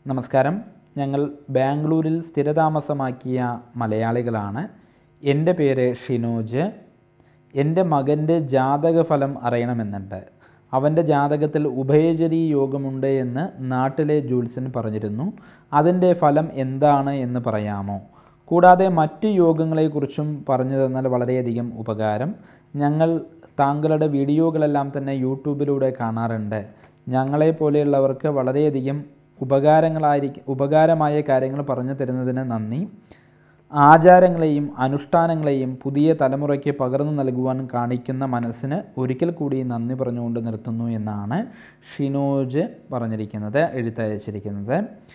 നമസ്കാരം ഞങ്ങൾ ബാംഗ്ലൂരിൽ സ്ഥിരതാമസമാക്കിയ മലയാളികളാണ് എൻ്റെ പേര് ഷിനോജ് എൻ്റെ മകൻ്റെ ജാതകഫലം അറിയണമെന്നുണ്ട് അവൻ്റെ ജാതകത്തിൽ ഉഭയചരി യോഗമുണ്ട് എന്ന് നാട്ടിലെ ജൂൽസൻ പറഞ്ഞിരുന്നു അതിൻ്റെ ഫലം എന്താണ് എന്ന് പറയാമോ കൂടാതെ മറ്റ് യോഗങ്ങളെക്കുറിച്ചും പറഞ്ഞു തന്നാൽ വളരെയധികം ഉപകാരം ഞങ്ങൾ താങ്കളുടെ വീഡിയോകളെല്ലാം തന്നെ യൂട്യൂബിലൂടെ കാണാറുണ്ട് ഞങ്ങളെ പോലെയുള്ളവർക്ക് വളരെയധികം ഉപകാരങ്ങളായിരിക്കും ഉപകാരമായ കാര്യങ്ങൾ പറഞ്ഞു തരുന്നതിന് നന്ദി ആചാരങ്ങളെയും അനുഷ്ഠാനങ്ങളെയും പുതിയ തലമുറയ്ക്ക് പകർന്നു നൽകുവാൻ കാണിക്കുന്ന മനസ്സിന് ഒരിക്കൽ കൂടി നന്ദി പറഞ്ഞുകൊണ്ട് നിർത്തുന്നു എന്നാണ് ഷിനോജ് പറഞ്ഞിരിക്കുന്നത് എഴുത്തയച്ചിരിക്കുന്നത്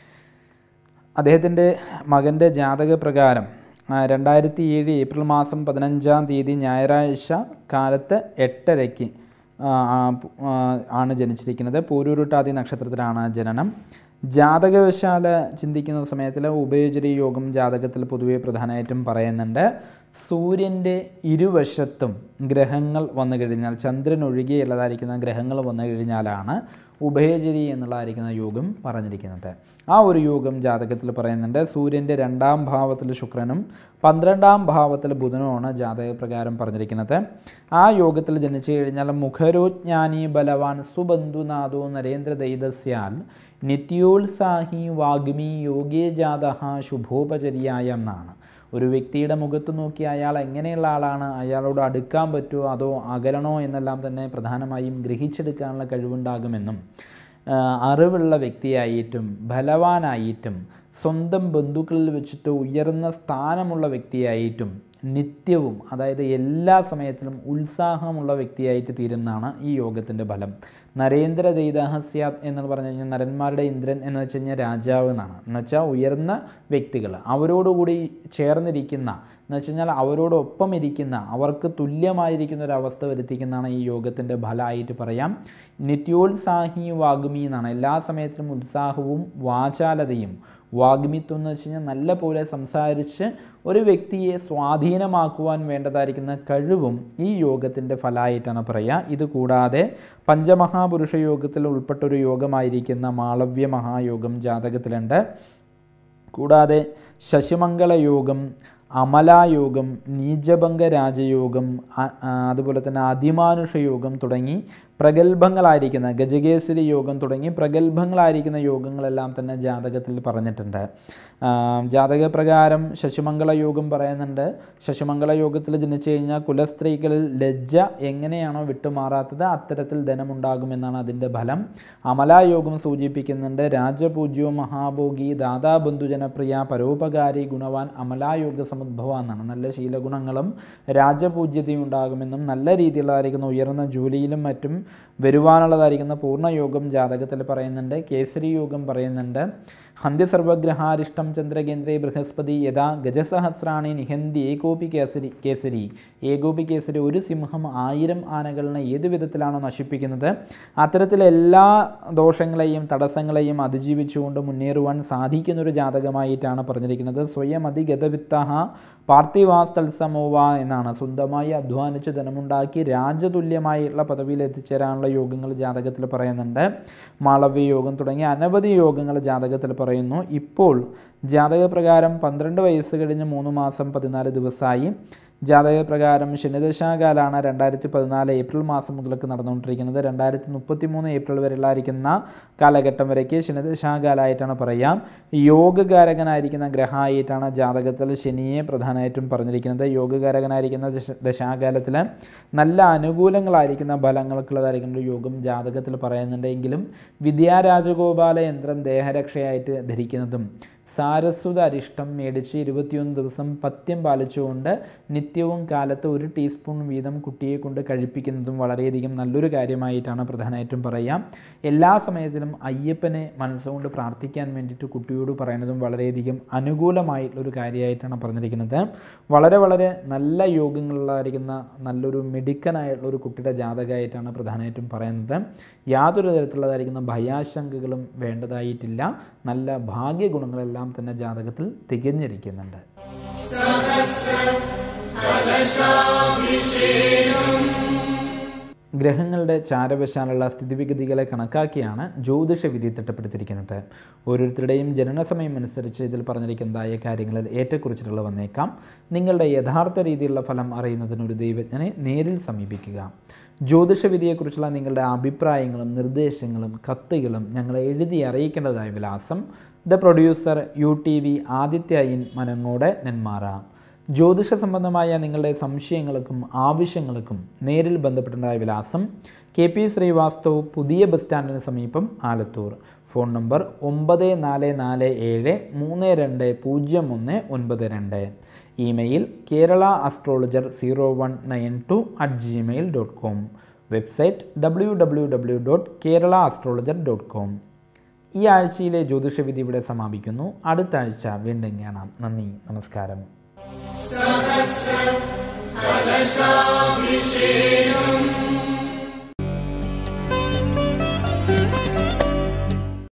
അദ്ദേഹത്തിൻ്റെ മകൻ്റെ ജാതകപ്രകാരം രണ്ടായിരത്തി ഏഴ് ഏപ്രിൽ മാസം പതിനഞ്ചാം തീയതി ഞായറാഴ്ച കാലത്ത് എട്ടരയ്ക്ക് ആ, ആ, ആണ് ജനിച്ചിരിക്കുന്നത് പൂരൂരുട്ടാതി നക്ഷത്രത്തിലാണ് ജനനം ജാതകവശാല ചിന്തിക്കുന്ന സമയത്തിൽ ഉഭയചരി യോഗം ജാതകത്തിൽ പൊതുവെ പ്രധാനമായിട്ടും പറയുന്നുണ്ട് സൂര്യൻ്റെ ഇരുവശത്തും ഗ്രഹങ്ങൾ വന്നു കഴിഞ്ഞാൽ ചന്ദ്രൻ ഒഴികെയുള്ളതായിരിക്കുന്ന ഗ്രഹങ്ങൾ വന്നു കഴിഞ്ഞാലാണ് ഉഭയചരി എന്നുള്ളതായിരിക്കുന്ന യോഗം പറഞ്ഞിരിക്കുന്നത് ആ ഒരു യോഗം ജാതകത്തിൽ പറയുന്നുണ്ട് സൂര്യൻ്റെ രണ്ടാം ഭാവത്തിൽ ശുക്രനും പന്ത്രണ്ടാം ഭാവത്തിൽ ബുധനുമാണ് ജാതകപ്രകാരം പറഞ്ഞിരിക്കുന്നത് ആ യോഗത്തിൽ ജനിച്ചു കഴിഞ്ഞാൽ മുഖരോജ്ഞാനി ബലവാൻ സുബന്ധുനാഥോ നരേന്ദ്ര ദൈതസ്യാൽ നിത്യോത്സാഹി വാഗ്മി യോഗേ ജാത ശുഭോപചര്യായ എന്നാണ് ഒരു വ്യക്തിയുടെ മുഖത്ത് നോക്കി അയാൾ എങ്ങനെയുള്ള ആളാണ് അയാളോട് അടുക്കാൻ പറ്റുമോ അതോ അകലണോ എന്നെല്ലാം തന്നെ പ്രധാനമായും ഗ്രഹിച്ചെടുക്കാനുള്ള കഴിവുണ്ടാകുമെന്നും ആ, അറിവുള്ള വ്യക്തിയായിട്ടും ബലവാനായിട്ടും സ്വന്തം ബന്ധുക്കളിൽ വെച്ചിട്ട് ഉയർന്ന സ്ഥാനമുള്ള വ്യക്തിയായിട്ടും നിത്യവും അതായത് എല്ലാ സമയത്തിലും ഉത്സാഹമുള്ള വ്യക്തിയായിട്ട് തീരുന്നതാണ് ഈ യോഗത്തിൻ്റെ ഫലം നരേന്ദ്ര ദൈതാഹസ്യാത് എന്ന് പറഞ്ഞു കഴിഞ്ഞാൽ നരന്മാരുടെ ഇന്ദ്രൻ എന്ന് വെച്ച് കഴിഞ്ഞാൽ രാജാവ് എന്നാണ് എന്ന് വെച്ചാൽ ഉയർന്ന വ്യക്തികൾ അവരോടുകൂടി ചേർന്നിരിക്കുന്ന എന്ന് വെച്ച് കഴിഞ്ഞാൽ അവരോടൊപ്പം ഇരിക്കുന്ന അവർക്ക് തുല്യമായിരിക്കുന്ന ഒരു അവസ്ഥ വരുത്തിക്കുന്നതാണ് ഈ യോഗത്തിൻ്റെ ഫലമായിട്ട് പറയാം നിത്യോത്സാഹി വാഗ്മി എന്നാണ് എല്ലാ സമയത്തിലും ഉത്സാഹവും വാചാലതയും വാഗ്മിത്വം എന്ന് വെച്ച് കഴിഞ്ഞാൽ നല്ല പോലെ സംസാരിച്ച് ഒരു വ്യക്തിയെ സ്വാധീനമാക്കുവാൻ വേണ്ടതായിരിക്കുന്ന കഴിവും ഈ യോഗത്തിൻ്റെ ഫലമായിട്ടാണ് പറയുക ഇത് കൂടാതെ പഞ്ചമഹാപുരുഷ യോഗത്തിൽ ഉൾപ്പെട്ടൊരു യോഗമായിരിക്കുന്ന മാളവ്യ മഹായോഗം ജാതകത്തിലുണ്ട് കൂടാതെ ശശിമംഗള യോഗം അമലായോഗം നീചഭംഗ രാജയോഗം അ- ആ, അതുപോലെ തന്നെ അതിമാനുഷ യോഗം തുടങ്ങി പ്രഗത്ഭങ്ങളായിരിക്കുന്ന ഗജകേസരി യോഗം തുടങ്ങി പ്രഗത്ഭങ്ങളായിരിക്കുന്ന യോഗങ്ങളെല്ലാം തന്നെ ജാതകത്തിൽ പറഞ്ഞിട്ടുണ്ട് ആ, ജാതകപ്രകാരം ശശിമംഗള യോഗം പറയുന്നുണ്ട് ശശിമംഗള യോഗത്തിൽ ജനിച്ചു കഴിഞ്ഞാൽ കുലസ്ത്രീകളിൽ ലജ്ജ എങ്ങനെയാണോ വിട്ടുമാറാത്തത് അത്തരത്തിൽ ധനമുണ്ടാകുമെന്നാണ് അതിൻ്റെ ഫലം അമലായോഗം സൂചിപ്പിക്കുന്നുണ്ട് രാജപൂജ്യോ മഹാഭോഗി ദാതാ ബന്ധുജനപ്രിയ പരോപകാരി ഗുണവാൻ അമലായോഗ സമുദ്ഭവ എന്നാണ് നല്ല ശീലഗുണങ്ങളും രാജപൂജ്യതയും ഉണ്ടാകുമെന്നും നല്ല രീതിയിലുള്ളതായിരിക്കുന്ന ഉയർന്ന ജോലിയിലും മറ്റും വരുവാനുള്ളതായിരിക്കുന്ന പൂർണ്ണയോഗം ജാതകത്തിൽ പറയുന്നുണ്ട് കേസരി യോഗം പറയുന്നുണ്ട് ഹന്തി സർവഗ്രഹാരിഷ്ടം ചന്ദ്രകേന്ദ്രേ ബൃഹസ്പതി യഥാ ഗജസഹസ്രാണി നിഹന്തി ഏകോപി കേസരി കേസരി ഏകോപി കേസരി ഒരു സിംഹം ആയിരം ആനകളിനെ ഏത് വിധത്തിലാണോ നശിപ്പിക്കുന്നത് അത്തരത്തിൽ എല്ലാ ദോഷങ്ങളെയും തടസ്സങ്ങളെയും അതിജീവിച്ചുകൊണ്ട് മുന്നേറുവാൻ സാധിക്കുന്ന ഒരു ജാതകമായിട്ടാണ് പറഞ്ഞിരിക്കുന്നത് സ്വയം അതിഗതവിത്ത പാർത്ഥിവാസ്തത്സമോവ എന്നാണ് സ്വന്തമായി അധ്വാനിച്ച് ധനമുണ്ടാക്കി രാജതുല്യമായുള്ള പദവിയിൽ എത്തിച്ചേരാനുള്ള യോഗങ്ങൾ ജാതകത്തിൽ പറയുന്നുണ്ട് മാളവ്യ യോഗം തുടങ്ങിയ അനവധി യോഗങ്ങൾ ജാതകത്തിൽ പറയുന്നു ഇപ്പോൾ ജാതകപ്രകാരം പന്ത്രണ്ട് വയസ്സ് കഴിഞ്ഞ് മൂന്ന് മാസം പതിനാല് ദിവസമായി ജാതകപ്രകാരം ശനിദശാകാലാണ് രണ്ടായിരത്തി പതിനാല് ഏപ്രിൽ മാസം മുതലൊക്കെ നടന്നുകൊണ്ടിരിക്കുന്നത് രണ്ടായിരത്തി മുപ്പത്തി മൂന്ന് ഏപ്രിൽ വരെയുള്ളായിരിക്കുന്ന കാലഘട്ടം വരയ്ക്ക് ശനിദശാകാലായിട്ടാണ് പറയാം യോഗകാരകനായിരിക്കുന്ന ഗ്രഹമായിട്ടാണ് ജാതകത്തിൽ ശനിയെ പ്രധാനമായിട്ടും പറഞ്ഞിരിക്കുന്നത് യോഗകാരകനായിരിക്കുന്ന ദശ ദശാകാലത്തിൽ നല്ല അനുകൂലങ്ങളായിരിക്കുന്ന ഫലങ്ങൾക്കുള്ളതായിരിക്കുന്ന ഒരു യോഗം ജാതകത്തിൽ പറയുന്നുണ്ടെങ്കിലും വിദ്യാരാജഗോപാല യന്ത്രം ദേഹരക്ഷയായിട്ട് ധരിക്കുന്നതും സാരസ്വത അരിഷ്ടം മേടിച്ച് ഇരുപത്തിയൊന്ന് ദിവസം പഥ്യം പാലിച്ചുകൊണ്ട് നിത്യവും കാലത്ത് ഒരു ടീസ്പൂൺ വീതം കുട്ടിയെ കൊണ്ട് കഴിപ്പിക്കുന്നതും വളരെയധികം നല്ലൊരു കാര്യമായിട്ടാണ് പ്രധാനമായിട്ടും പറയാം എല്ലാ സമയത്തിലും അയ്യപ്പനെ മനസ്സുകൊണ്ട് പ്രാർത്ഥിക്കാൻ വേണ്ടിയിട്ട് കുട്ടിയോട് പറയുന്നതും വളരെയധികം അനുകൂലമായിട്ടുള്ളൊരു കാര്യമായിട്ടാണ് പറഞ്ഞിരിക്കുന്നത് വളരെ വളരെ നല്ല യോഗങ്ങളുള്ളതായിരിക്കുന്ന നല്ലൊരു മിടുക്കനായിട്ടുള്ള ഒരു കുട്ടിയുടെ ജാതകമായിട്ടാണ് പ്രധാനമായിട്ടും പറയുന്നത് യാതൊരു തരത്തിലുള്ളതായിരിക്കുന്ന ഭയാശങ്കകളും വേണ്ടതായിട്ടില്ല നല്ല ഭാഗ്യഗുണങ്ങളെല്ലാം തന്നെ ജാതകത്തിൽ തികഞ്ഞിരിക്കുന്നുണ്ട് ഗ്രഹങ്ങളുടെ ചാരവശാലുള്ള സ്ഥിതിവിഗതികളെ കണക്കാക്കിയാണ് ജ്യോതിഷ വിധി തിട്ടപ്പെടുത്തിയിരിക്കുന്നത് ഓരോരുത്തരുടെയും ജനനസമയം അനുസരിച്ച് ഇതിൽ പറഞ്ഞിരിക്കുന്നതായ കാര്യങ്ങളിൽ ഏറ്റക്കുറിച്ചിട്ടുള്ള വന്നേക്കാം നിങ്ങളുടെ യഥാർത്ഥ രീതിയിലുള്ള ഫലം അറിയുന്നതിന് ഒരു ദൈവജ്ഞനെ നേരിൽ സമീപിക്കുക ജ്യോതിഷ വിധിയെക്കുറിച്ചുള്ള നിങ്ങളുടെ അഭിപ്രായങ്ങളും നിർദ്ദേശങ്ങളും കത്തുകളും ഞങ്ങളെ എഴുതി അറിയിക്കേണ്ടതായ വിലാസം the producer U T V Aditya in Manangode Nenmara ജ്യോതിഷ സംബന്ധമായ നിങ്ങളുടെ സംശയങ്ങൾക്കും ആവശ്യങ്ങൾക്കും നേരിൽ ബന്ധപ്പെട്ടതായ വിലാസം കെ പി ശ്രീവാസ്തവ് പുതിയ ബസ് സ്റ്റാൻഡിന് സമീപം ആലത്തൂർ ഫോൺ നമ്പർ ഒമ്പത് നാല് നാല് ഏഴ് മൂന്ന് രണ്ട് പൂജ്യം ഒന്ന് ഒൻപത് രണ്ട് email Kerala astrologer zero one nine two at Gmail dot com website W W W dot Kerala astrologer dot com ഈ ആഴ്ചയിലെ ജ്യോതിഷവിധി ഇവിടെ സമാപിക്കുന്നു അടുത്ത ആഴ്ച വീണ്ടും കാണാം നന്ദി നമസ്കാരം കലശാഭിഷേകം